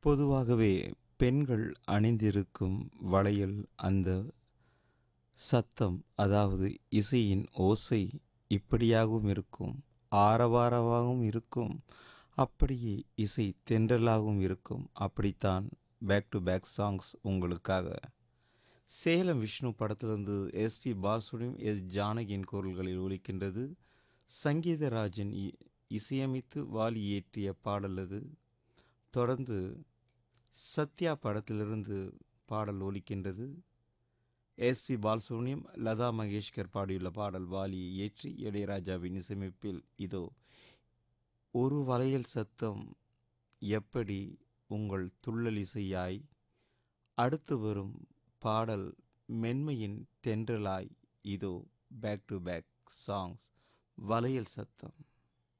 பொதுவாகவே பெண்கள் அணிந்திருக்கும் வளையல் அந்த சத்தம் அதாவது இசையின் ஓசை இப்படியாகவும் இருக்கும் ஆரவாரமாகவும் இருக்கும் அப்படியே இசை தென்றலாகவும் இருக்கும் அப்படித்தான் பேக் டு பேக் சாங்ஸ் உங்களுக்காக சேலம் விஷ்ணு படத்திலிருந்து எஸ்பி பாலசுப்ரமணியம் எஸ் ஜானகியின் குரல்களில் ஒலிக்கின்றது சங்கீதராஜன் இ- இசையமைத்து வாலி இயற்றிய பாடல் அது தொடர்ந்து சத்யா படத்திலிருந்து பாடல் ஒலிக்கின்றது எஸ்பி பாலசுப்ரமணியம் லதா மங்கேஷ்கர் பாடியுள்ள பாடல் வாலியை இயற்றி இளையராஜாவின் இசையமைப்பில் இதோ ஒரு வளையல் சத்தம் எப்படி உங்கள் துள்ளல் இசையாய் அடுத்து வரும் பாடல் மென்மையின் தென்றலாய் இதோ பேக் டு பேக் சாங்ஸ் வளையல் சத்தம்